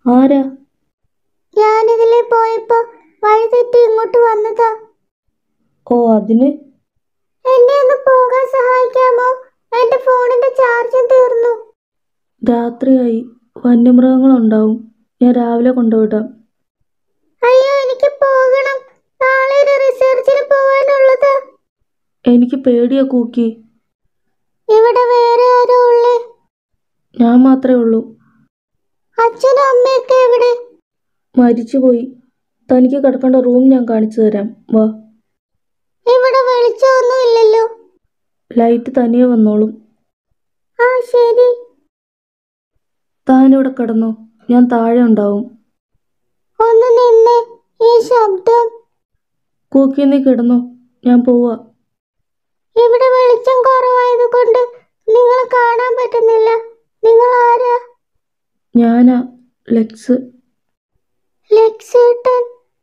ആരാ ഞാനിതിലെ പോയപ്പോ വഴി തെറ്റി ഇങ്ങോട്ട് വന്നതാ ഓ അതിന് എന്നെ ഒന്ന് പോകാൻ സഹായിക്കാമോ എന്റെ ഫോണിന്റെ ചാർജും തീർന്നു രാത്രിയായി വന്യമൃഗങ്ങളുണ്ടാവും ഞാൻ രാവിലെ കൊണ്ടുവിടാം അയ്യോ എനിക്ക് പോകണം നാളെ ഒരു റിസർച്ചിന് പോവാനുള്ളതാ എനിക്ക് പേടിയാ കൂക്കി ഇവിടെ വേറെ ആരോ ഉള്ളേ ഞാൻ മാത്രമേ ഉള്ളൂ അച്ഛനും അമ്മയൊക്കെ എവിടെ മരിച്ചുപോയി തനിക്ക് കിടക്കേണ്ട റൂം ഞാൻ കാണിച്ചു തരാം വാ ഇവിടെ വെളിച്ചമൊന്നും ഇല്ലല്ലോ ലൈറ്റ് തനിയെ വന്നോളും ആ ശരി താനിവിടെ കിടന്നോ ഞാൻ താഴെ ഉണ്ടാവും ഒന്ന് നിന്നെ ഈ ശബ്ദം കൂക്കി നീ കിടന്നോ ഞാൻ പോവാ ഇവിടെ വെളിച്ചം കുറവായതുകൊണ്ട് നിങ്ങളെ കാണാൻ പറ്റുന്നില്ല നിങ്ങൾ ആരാ ഞാനാ ലെക്സ് ലക്സേട്ടൻ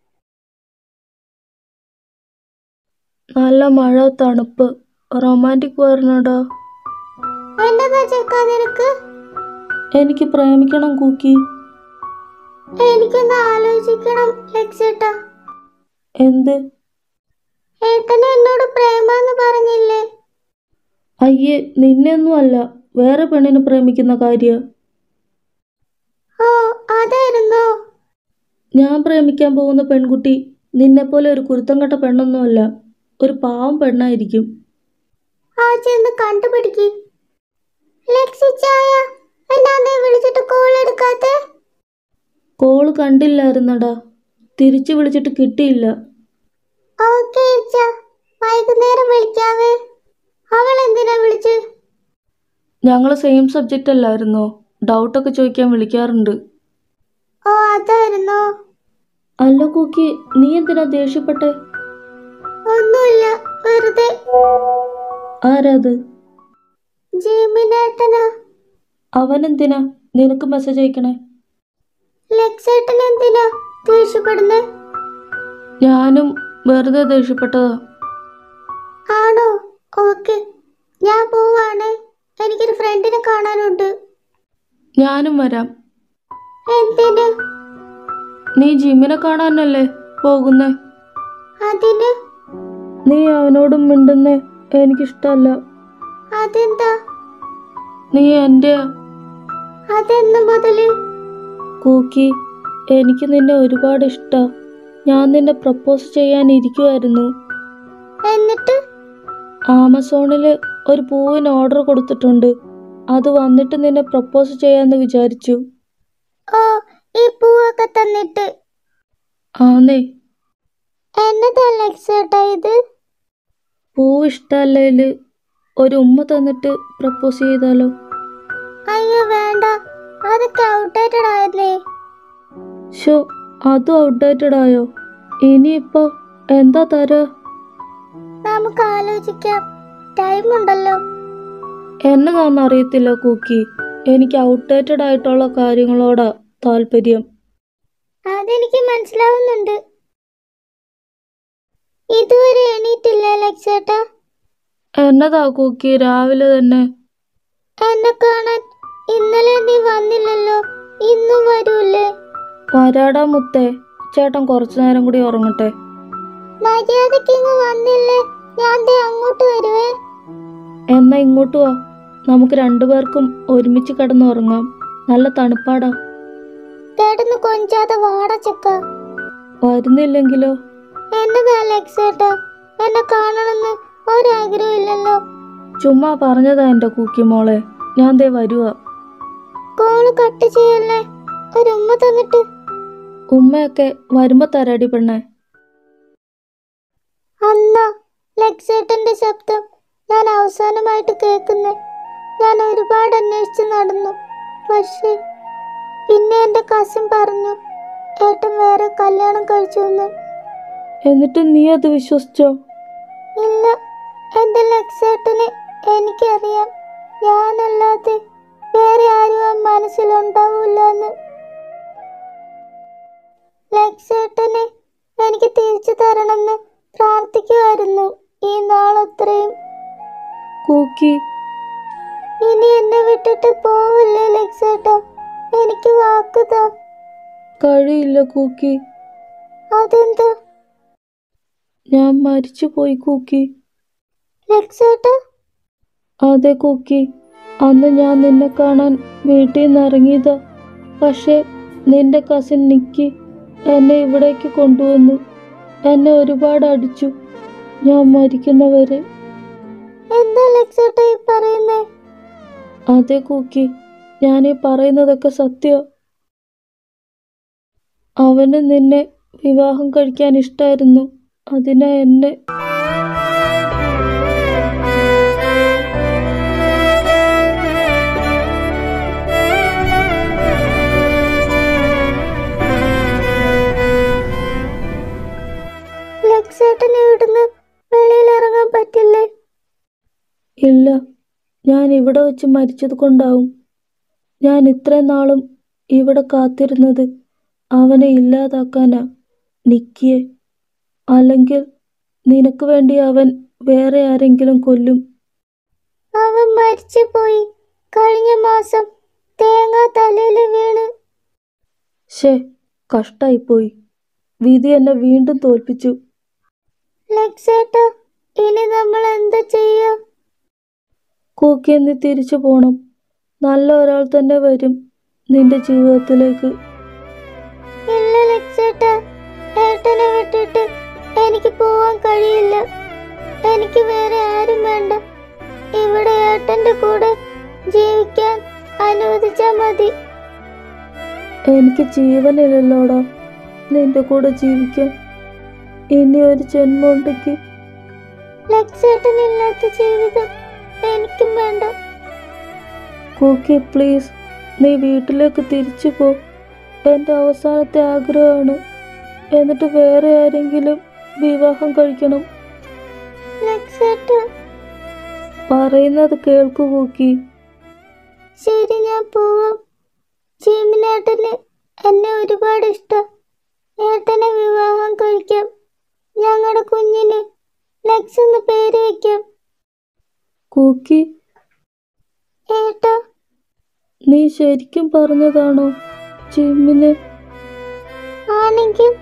നല്ല മഴ തണുപ്പ് റൊമാൻറ്റിക് വരണടാ എന്നതാ ചെക്ക നിനക്ക് എനിക്ക് പ്രേമിക്കണം കൂക്കി എനിക്കൊന്ന് ആലോചിക്കണം ലക്സേട്ട എന്ത് ഏട്ടന് എന്നോട് പ്രേമാന്ന് പറഞ്ഞില്ലേ അയ്യേ നിന്നെയൊന്നും അല്ല വേറെ പെണ്ണിനെ പ്രേമിക്കുന്ന കാര്യ ഓ അതായിരുന്നോ ഞാൻ പ്രേമിക്കാൻ പോകുന്ന പെൺകുട്ടി നിന്നെപ്പോലെ ഒരു കുരുത്തം കെട്ട പെണ്ണൊന്നുമല്ല ഒരു പാവം പെണ്ണായിരിക്കും ആ ചെന്ന് കണ്ടുപിടിക്ക് ലക്സിച്ചായ എന്നാന്നേ വിളിച്ചിട്ട് കോൾ എടുക്കാത്തെ കോള് കണ്ടില്ലായിരുന്നടാ തിരിച്ചു വിളിച്ചിട്ട് കിട്ടിയില്ല ഓക്കെ ഇച്ച വൈകുന്നേരം വിളിക്കാവേ അവൾ എന്തിനാ വിളിച്ച് ഞങ്ങൾ സെയിം സബ്ജക്റ്റ് അല്ലായിരുന്നോ ഡൗട്ടൊക്കെ ചോദിക്കാൻ വിളിക്കാറുണ്ട് ഓ അതായിരുന്നോ അല്ല കൂക്കി നീ എന്തിനാ ദേഷ്യപ്പെട്ടെ ഒന്നുമില്ല വെറുതെ ആരാത് ജീമിനേട്ടനാ അവനെന്തിനാ നിനക്ക് മെസ്സേജ് അയക്കണേ ലക്സേട്ടൻ എന്തിനാ ദേഷ്യപ്പെടുന്നേ ഞാനും വെറുതെ ദേഷ്യപ്പെട്ടതാ ആണോ ഓക്കെ ഞാൻ പോവാണേ എനിക്കൊരു ഫ്രണ്ടിനെ കാണാനുണ്ട് ഞാനും വരാം എന്തിന് നീ ജിമ്മിനെ കാണാനല്ലേ പോകുന്നേ അതിന് നീ അവനോടും മിണ്ടുന്നേ എനിക്കിഷ്ടല്ല അതെന്താ നീ എൻ്റെ അതെന്ന് മുതല് കൂക്കി എനിക്ക് നിന്നെ ഒരുപാട് ഇഷ്ടാ ഞാൻ നിന്നെ പ്രപ്പോസ് ചെയ്യാൻ ഇരിക്കുമായിരുന്നു എന്നിട്ട് ആമസോണിൽ ഒരു പൂവിന് ഓർഡർ കൊടുത്തിട്ടുണ്ട് അത് വന്നിട്ട് നിന്നെ പ്രപ്പോസ് ചെയ്യാമെന്ന് വിചാരിച്ചു ഓ ഈ പൂവൊക്കെ തന്നിട്ട് ആന്നേ എന്നതാ ലക്സേട്ടാ ഇത് പൂവ് ഇഷ്ടല്ലേല് ഒരു ഉമ്മ തന്നിട്ട് പ്രപ്പോസ് ചെയ്താലോ അയ്യോ വേണ്ട അതൊക്കെ ഔട്ട്ഡേറ്റഡ് ആയല്ലേ ഷോ അതും ഔട്ട്ഡേറ്റഡ് ആയോ ഇനിയിപ്പോ എന്താ തരാ നമുക്ക് ആലോചിക്കാം ടൈം ഉണ്ടല്ലോ എന്നതാണെന്ന് അറിയത്തില്ല കൂക്കി എനിക്ക് ഔട്ട്ഡേറ്റഡ് ആയിട്ടുള്ള കാര്യങ്ങളോടാ താല്പര്യം അതെനിക്ക് മനസ്സിലാവുന്നുണ്ട് ഇതുവരെ എണീറ്റില്ല ലക്സേട്ടാ എന്നതാ കൂക്കി രാവിലെ തന്നെ എന്നെ കാണാൻ ഇന്നലെ നീ വന്നില്ലല്ലോ ഇന്നും വരൂലേ വരാടാ മുത്തേ ചേട്ടൻ കുറച്ചു നേരം കൂടി ഉറങ്ങട്ടെ മര്യാദക്ക് ഇങ്ങ് വന്നില്ലേ ഞാൻ ദേ അങ്ങോട്ട് വരുവേ എന്നാ ഇങ്ങോട്ട് വാ നമുക്ക് രണ്ടുപേർക്കും ഒരുമിച്ച് കിടന്നുറങ്ങാം നല്ല തണുപ്പാടാ കിടന്ന് കൊഞ്ചാതെ വാടച്ചക്ക വരുന്നില്ലെങ്കിലോ എന്നതാ ലക്സേട്ടാ എന്നെ കാണണമെന്ന് ഒരാഗ്രഹം ഇല്ലല്ലോ ചുമ്മാ പറഞ്ഞതാ എൻ്റെ കൂക്കി മോളെ ഞാൻ ദേ വരുവാ കോള് കട്ട് ചെയ്യല്ലേ ഒരു ഉമ്മ തന്നിട്ട് ഉമ്മയൊക്കെ വരുമ്പോ തരാടി പെണ്ണെ അന്ന ലക്സേട്ടന്റെ ശബ്ദം ഞാൻ അവസാനമായിട്ട് കേൾക്കുന്നേ ഞാൻ ഒരുപാട് അന്വേഷിച്ച് നടന്നു പക്ഷേ പിന്നെ എൻ്റെ കസിൻ പറഞ്ഞു ഏട്ടൻ വേറെ കല്യാണം കഴിച്ചു എന്ന് എന്നിട്ട് നീ അത് വിശ്വസിച്ചോ ഇല്ല എൻ്റെ ലക്സേട്ടന് എനിക്കറിയാം ഞാനല്ലാതെ വേറെ ആരും ആ മനസ്സിലുണ്ടാവില്ല എന്ന് ലക്സേട്ടനെ എനിക്ക് തിരിച്ചു തരണമെന്ന് പ്രാർത്ഥിക്കുമായിരുന്നു ഈ നാളത്രയും കൂക്കി ഇനി എന്നെ വിട്ടിട്ട് പോവില്ലേ ലക്സേട്ട എനിക്ക് വാക്കുതാ കഴിയില്ല കൂക്കി അതെന്താ ഞാൻ മരിച്ചു പോയി കൂക്കി ലക്സേട്ടാ അതെ കൂക്കി അന്ന് ഞാൻ നിന്നെ കാണാൻ വീട്ടിൽ നിന്ന് ഇറങ്ങിയതാ പക്ഷേ നിന്റെ കസിൻ നിക്കി എന്നെ ഇവിടേക്ക് കൊണ്ടുവന്നു എന്നെ ഒരുപാട് അടിച്ചു ഞാൻ മരിക്കുന്നവരെ എന്താ ലക്സേട്ടാ ഈ പറയുന്നേ അതെ കൂക്കി ഞാൻ ഈ പറയുന്നതൊക്കെ സത്യ അവന് നിന്നെ വിവാഹം കഴിക്കാൻ ഇഷ്ടായിരുന്നു അതിനാ എന്നെ ലക്സേട്ടന് ഇവിടുന്ന് വെളിയിൽ ഇറങ്ങാൻ പറ്റില്ലേ ഇല്ല ഞാൻ ഇവിടെ വെച്ച് മരിച്ചത് കൊണ്ടാവും ഞാൻ ഇത്രയും നാളും ഇവിടെ കാത്തിരുന്നത് അവനെ ഇല്ലാതാക്കാനാ നിക്കിയെ അല്ലെങ്കിൽ നിനക്ക് വേണ്ടി അവൻ വേറെ ആരെങ്കിലും കൊല്ലും അവൻ മരിച്ചു പോയി കഴിഞ്ഞ മാസം തേങ്ങ തലയിൽ വീണ് ഷേ കഷ്ടായിപ്പോയി വിധി എന്നെ വീണ്ടും തോൽപ്പിച്ചു ലക്സേട്ടാ ഇനി നമ്മൾ എന്താ ചെയ്യാ കൂക്കി നീ തിരിച്ചു പോണം നല്ല ഒരാൾ തന്നെ വരും നിന്റെ ജീവിതത്തിലേക്ക് ഇല്ല ലക്സേട്ടാ ഏട്ടനെ വിട്ടിട്ട് എനിക്ക് പോവാൻ കഴിയില്ല എനിക്ക് വേറെ ആരും വേണ്ട ഇവിടെ ഏട്ടന്റെ കൂടെ ജീവിക്കാൻ അനുവദിച്ചാ മതി എനിക്ക് ജീവനില്ലല്ലോടാ നിന്റെ കൂടെ ജീവിക്കാൻ ഇനി ഒരു ജന്മമുണ്ടെങ്കിൽ ലക്സേട്ടനില്ലാത്ത ജീവിതം എനിക്കും വേണ്ട കൂക്കി പ്ലീസ് നീ വീട്ടിലേക്ക് തിരിച്ചു പോ എൻ്റെ അവസാനത്തെ ആഗ്രഹമാണ് എന്നിട്ട് വേറെ ആരെങ്കിലും വിവാഹം കഴിക്കണം ലക്സേട്ട പറയുന്നത് കേൾക്കു കൂക്കി ശരി ഞാൻ പോവാം ചീമിനേട്ടന് എന്നെ ഒരുപാട് ഇഷ്ടം ഏട്ടനെ വിവാഹം കഴിക്കാം ഞങ്ങളുടെ കുഞ്ഞിന് ലക്സ് എന്ന് പേര് വെക്കാം കൂക്കി ഏട്ടാ നീ ശരിക്കും പറഞ്ഞതാണോ ജിമ്മിന് ആണെങ്കിൽ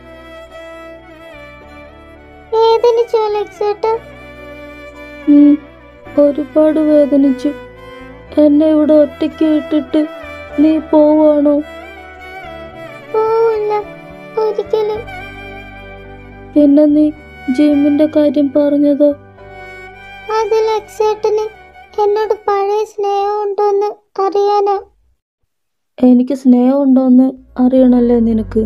വേദനിച്ചോ ലക്സേട്ടാ ഉം, ഒരുപാട് വേദനിച്ചു എന്നെ ഇവിടെ ഒറ്റയ്ക്ക് ഇട്ടിട്ട് നീ പോവാണോ പോവില്ല ഒരിക്കലും പിന്നെ നീ ജിമ്മിന്റെ കാര്യം പറഞ്ഞതോ അത് ലക്സേട്ടന് എന്നോട് പഴയ സ്നേഹം ഉണ്ടോന്ന് അറിയാനാ എനിക്ക് സ്നേഹമുണ്ടോന്ന് അറിയണല്ലേ നിനക്ക്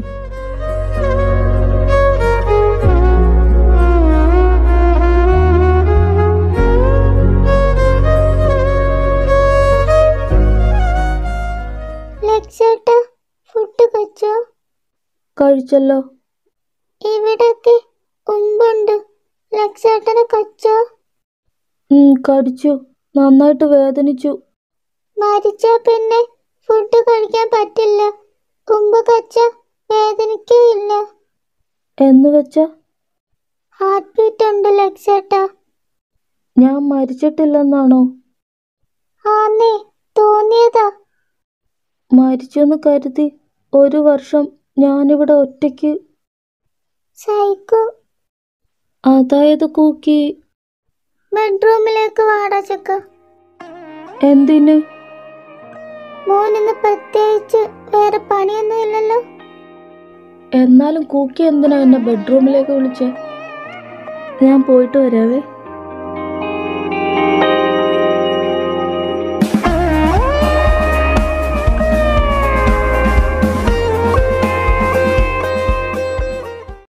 ലക്സേട്ടാ ഫുഡ് കഴിച്ചോ കഴിച്ചല്ലോ ഇവിടൊക്കെ ഉമ്പുണ്ട് ലക്സേട്ടനെ കച്ചോ ഉം, കടിച്ചു നന്നായിട്ട് വേദനിച്ചു മരിച്ചാ പിന്നെ ഫുഡ് കഴിക്കാൻ പറ്റില്ല ഉമ്പ് കച്ച വേദനിക്കയില്ല എന്ന് വെച്ചാ ഹാർട്ട് ബീറ്റ് ഉണ്ട് ലക്സേട്ടാ ഞാൻ മരിച്ചിട്ടില്ലെന്നാണോ ആന്നേ തോന്നിയതാ മരിച്ചെന്ന് കരുതി ഒരു വർഷം ഞാനിവിടെ ഒറ്റയ്ക്ക് സൈക്കോ അതായത് കൂക്കി ബെഡ്റൂമിലേക്ക് വാടാ ചക്ക എന്തിന് മോനിന്ന് പ്രത്യേകിച്ച് വേറെ പണിയൊന്നും ഇല്ലല്ലോ എന്നാലും കൂക്കി എന്തിനാ എന്നെ ബെഡ്റൂമിലേക്ക് വിളിച്ചേ ഞാൻ പോയിട്ട് വരാവേ